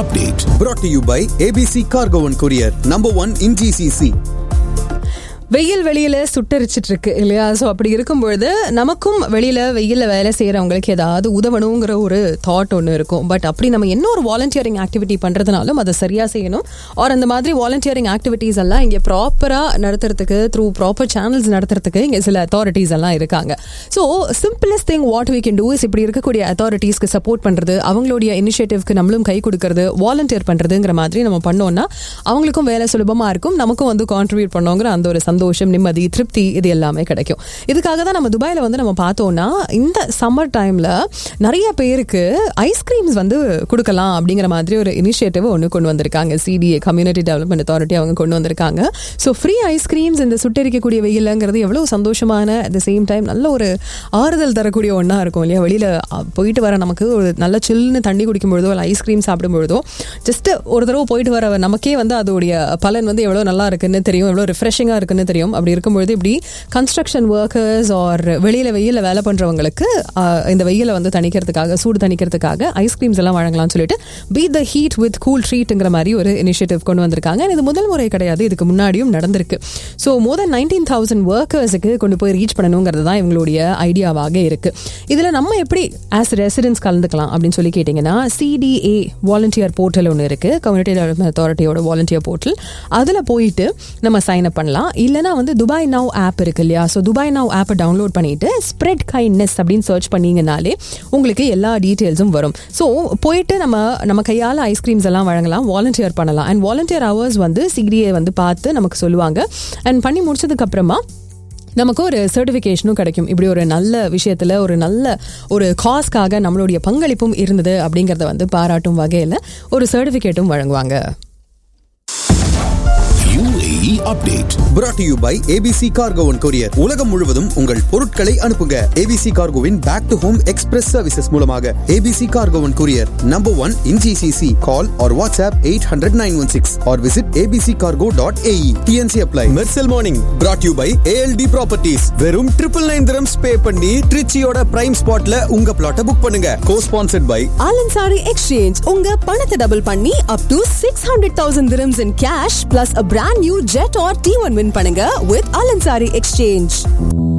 update. Brought to you by ABC Cargo and Courier, number one in GCC. வெயில் வெளியில சுட்டரிச்சிட்டு இருக்கு இல்லையா so அப்படி இருக்கும்பொழுது நமக்கும் வெளியில வெயில்ல வேலை செய்யறவங்களுக்கு ஏதாவது உதவணுங்கிற ஒரு தாட் ஒன்று இருக்கும் பட் அப்படி நம்ம என்ன ஒரு வாலண்டியரிங் ஆக்டிவிட்டி பண்றதுனாலும் அதை சரியா செய்யணும் ஆர் அந்த மாதிரி வாலண்டியரிங் ஆக்டிவிட்டீஸ் எல்லாம் இங்க ப்ராப்பரா நடத்துறதுக்கு த்ரூ ப்ராப்பர் சேனல்ஸ் நடத்துறதுக்கு இங்க சில அத்தாரிட்டிஸ் எல்லாம் இருக்காங்க so simplest thing what we can do is இப்படி இருக்கக்கூடிய அத்தாரிட்டிஸ்க்கு சப்போர்ட் பண்றது அவங்களுடைய இனிஷியேட்டிவ்க்கு நம்மளும் கை கொடுக்கறது வாலண்டியர் பண்றதுங்கிற மாதிரி நம்ம பண்ணோம்னா அவங்களுக்கும் வேலை சுலபமா இருக்கும் நமக்கும் வந்து கான்ட்ரிபியூட் பண்ணோங்கிற அந்த ஒரு சந்தோஷம் நிம்மதி திருப்தி இது எல்லாமே கிடைக்கும் இதுக்காக தான் நம்ம துபாயில வந்து நம்ம பார்த்தோம்னா இந்த சம்மர் டைம்ல நிறைய பேருக்கு ஐஸ்கிரீம்ஸ் வந்து கொடுக்கலாம் அப்படிங்கிற மாதிரி ஒரு இனிஷியேட்டிவ் ஒன்று கொண்டு வந்திருக்காங்க சிடிஏ கம்யூனிட்டி டெவலப்மெண்ட் அத்தாரிட்டி அவங்க கொண்டு வந்திருக்காங்க ஸோ ஃப்ரீ ஐஸ்கிரீம்ஸ் இந்த சுட்டரிக்கக்கூடிய வெயிலங்கிறது எவ்வளவு சந்தோஷமான அட் த சேம் டைம் நல்ல ஒரு ஆறுதல் தரக்கூடிய ஒன்றா இருக்கும் இல்லையா வெளியில அஹ், போயிட்டு வர நமக்கு ஒரு நல்ல சில்லுன்னு தண்ணி குடிக்கும் பொழுதோ இல்லை ஐஸ்கிரீம் சாப்பிடும் பொழுதோ ஜஸ்ட் ஒரு தடவை போயிட்டு வர நமக்கே வந்து அதோடைய பலன் வந்து எவ்வளோ நல்லா இருக்குன்னு தெரியும் எவ்வளோ ரிஃப்ரெஷிங்காக இருக்குன்னு தெரியும் அப்படி இருக்கும்பொழுது இப்படி கன்ஸ்ட்ரக்ஷன் ஒர்க்கர்ஸ் ஆர் வெளியில வெயில வேலை பண்றவங்களுக்கு ஆஹ், இந்த வெயில வந்து தணிக்கிறதுக்காக சூடு தணிக்கிறதுக்காக ஐஸ்கிரீம்ஸ் எல்லாம் வழங்கலாம்னு சொல்லிட்டு beat the heat with cool ட்ரீட்ங்கிற மாதிரி ஒரு இனிஷியேட்டிவ் கொண்டு வந்திருக்காங்க And இது முதல் முறை கிடையாது இதுக்கு முன்னாடியும் நடந்திருக்கு so more than nineteen thousand ஒர்க்கர்ஸுக்கு கொண்டு போய் ரீச் பண்ணணுங்கிறது தான் இவங்களுடைய ஐடியாவாக இருக்கு இதுல நம்ம எப்படி ஆஸ் ரெசிடென்ட்ஸ் கலந்துக்கலாம் அப்படின்னு சொல்லி கேட்டிங்கன்னா சிடிஏ வாலண்டியர் போர்ட்டல் ஒன்று இருக்கு கம்யூனிட்டி டெவலப்மெண்ட் அத்தாரிட்டியோட வாலண்டியர் போர்ட்டல் அதில் போயிட்டு நம்ம சைன் அப் பண்ணலாம் இல்லைனா வந்து துபாய் நவ் ஆப் இருக்கு இல்லையா ஸோ துபாய் நவ் ஆப்பை டவுன்லோட் பண்ணிட்டு ஸ்ப்ரெட் கைண்ட்னஸ் அப்படின்னு சர்ச் பண்ணீங்கனாலே உங்களுக்கு எல்லா டீட்டெயில்ஸும் வரும் ஸோ போயிட்டு நம்ம நம்ம கையால் ஐஸ்கிரீம்ஸ் எல்லாம் வழங்கலாம் வாலண்டியர் பண்ணலாம் அண்ட் வாலண்டியர் ஹவர்ஸ் வந்து சிடிஏ வந்து பார்த்து நமக்கு சொல்லுவாங்க அண்ட் பண்ணி முடிச்சதுக்கு அப்புறமா நமக்கு ஒரு சர்டிஃபிகேஷனும் கிடைக்கும் இப்படி ஒரு நல்ல விஷயத்துல ஒரு நல்ல ஒரு காஸ்க்காக நம்மளுடைய பங்களிப்பும் இருந்தது அப்படிங்கறத வந்து பாராட்டும் வகையில ஒரு சர்டிஃபிகேட்டும் வழங்குவாங்க UAE update. Brought to you by ABC Cargo and Courier. உலகம் முழுவதும் உங்கள் பொருட்களை அனுப்புங்க ABC Cargoவின் back to home express services மூலமாக ABC Cargo and Courier, number one in GCC. Call or WhatsApp 800-916 or visit abccargo.ae. TNC apply. Mercel Morning. Brought to you by ALD Properties. வெறும் triple nine dirhams pay பண்ணி ட்ரிச்சியோட prime ஸ்பாட்ல உங்க பிளாட்டை book பண்ணுங்க co sponsored by Alansari exchange உங்க பணத்தை double பண்ணி up to six hundred thousand dirhams in cash plus a brand new Jetour T one win பண்ணுங்க வித் ஆலன்சாரி எக்ஸ்சேஞ்ச்